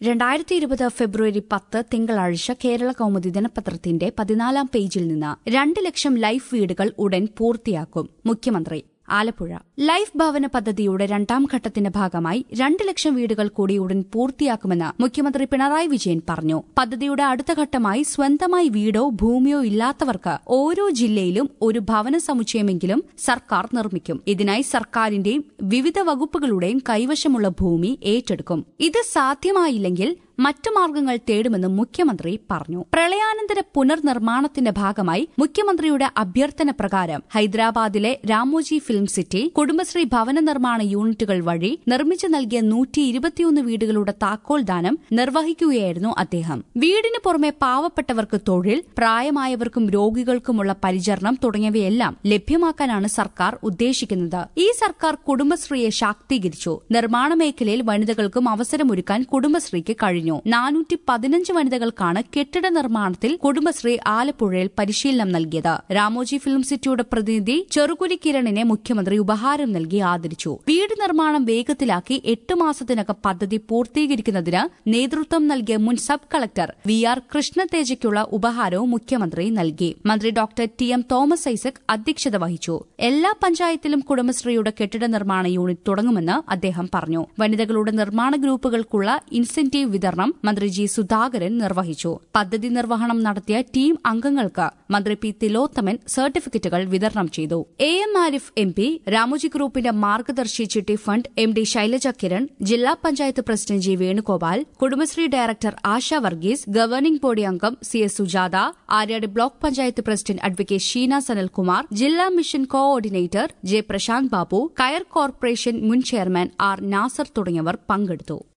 രണ്ടായിരത്തി ഇരുപത് ഫെബ്രുവരി പത്ത് തിങ്കളാഴ്ച കേരള കൗമുദി ദിനപത്രത്തിന്റെ പതിനാലാം പേജിൽ നിന്ന് രണ്ട് ലക്ഷം ലൈഫ് വീടുകൾ ഉടൻ പൂർത്തിയാക്കും മുഖ്യമന്ത്രി ആലപ്പുഴ ലൈഫ് ഭവന പദ്ധതിയുടെ രണ്ടാം ഘട്ടത്തിന്റെ ഭാഗമായി രണ്ട് ലക്ഷം വീടുകൾ കൂടി ഉടൻ പൂർത്തിയാക്കുമെന്ന് മുഖ്യമന്ത്രി പിണറായി വിജയൻ പറഞ്ഞു പദ്ധതിയുടെ അടുത്ത ഘട്ടമായി സ്വന്തമായി വീടോ ഭൂമിയോ ഇല്ലാത്തവർക്ക് ഓരോ ജില്ലയിലും ഒരു ഭവന സമുച്ചയമെങ്കിലും സർക്കാർ നിർമ്മിക്കും ഇതിനായി സർക്കാരിന്റെയും വിവിധ വകുപ്പുകളുടെയും കൈവശമുള്ള ഭൂമി ഏറ്റെടുക്കും ഇത് സാധ്യമായില്ലെങ്കിൽ മറ്റു മാർഗങ്ങൾ തേടുമെന്നും മുഖ്യമന്ത്രി പറഞ്ഞു പ്രളയാനന്തര പുനർനിർമ്മാണത്തിന്റെ ഭാഗമായി മുഖ്യമന്ത്രിയുടെ അഭ്യർത്ഥന പ്രകാരം ഹൈദരാബാദിലെ രാമോജി ഫിലിം സിറ്റി കുടുംബശ്രീ ഭവന നിർമ്മാണ യൂണിറ്റുകൾ വഴി നിർമ്മിച്ചു നൽകിയ നൂറ്റി ഇരുപത്തിയൊന്ന് വീടുകളുടെ താക്കോൽ ദാനം നിർവഹിക്കുകയായിരുന്നു അദ്ദേഹം വീടിന് പുറമെ പാവപ്പെട്ടവർക്ക് തൊഴിൽ പ്രായമായവർക്കും രോഗികൾക്കുമുള്ള പരിചരണം തുടങ്ങിയവയെല്ലാം ലഭ്യമാക്കാനാണ് സർക്കാർ ഉദ്ദേശിക്കുന്നത് ഈ സർക്കാർ കുടുംബശ്രീയെ ശാക്തീകരിച്ചു നിർമ്മാണ മേഖലയിൽ വനിതകൾക്കും അവസരമൊരുക്കാൻ കുടുംബശ്രീക്ക് കഴിഞ്ഞു കഴിഞ്ഞു നാനൂറ്റി പതിനഞ്ച് വനിതകൾക്കാണ് കെട്ടിട നിർമ്മാണത്തിൽ കുടുംബശ്രീ ആലപ്പുഴയിൽ പരിശീലനം നൽകിയത് രാമോജി ഫിലിം സിറ്റിയുടെ പ്രതിനിധി ചെറുകുലി കിരണിനെ മുഖ്യമന്ത്രി ഉപഹാരം നൽകി ആദരിച്ചു വീട് നിർമ്മാണം വേഗത്തിലാക്കി എട്ട് മാസത്തിനകം പദ്ധതി പൂർത്തീകരിക്കുന്നതിന് നേതൃത്വം നൽകിയ മുൻ സബ് കളക്ടർ വി ആർ കൃഷ്ണതേജയ്ക്കുള്ള ഉപഹാരവും മുഖ്യമന്ത്രി നൽകി മന്ത്രി doctor T M Thomas Isaac അധ്യക്ഷത വഹിച്ചു എല്ലാ പഞ്ചായത്തിലും കുടുംബശ്രീയുടെ കെട്ടിട നിർമ്മാണ യൂണിറ്റ് തുടങ്ങുമെന്ന് അദ്ദേഹം പറഞ്ഞു വനിതകളുടെ നിർമ്മാണ ഗ്രൂപ്പുകൾക്കുള്ള ഇൻസെന്റീവ് വിതരണം മന്ത്രി ജി സുധാകരൻ നിർവഹിച്ചു പദ്ധതി നിർവഹണം നടത്തിയ ടീം അംഗങ്ങൾക്ക് മന്ത്രി പി തിലോത്തമൻ സർട്ടിഫിക്കറ്റുകൾ വിതരണം ചെയ്തു A M Ariff M P Ramoji ഗ്രൂപ്പിന്റെ Margadarsi chitty fund M D Shailaja Kiran ജില്ലാ panchayat president G Venugopal Kudumbashree director Asha Varghese governing body അംഗം C S Sujatha Aryad block panchayat president advocate Sheena Sanalkumar ജില്ലാ mission coordinator J Prashanth Babu coir corporation മുൻ ചെയർമാൻ ആർ നാസർ തുടങ്ങിയവർ പങ്കെടുത്തു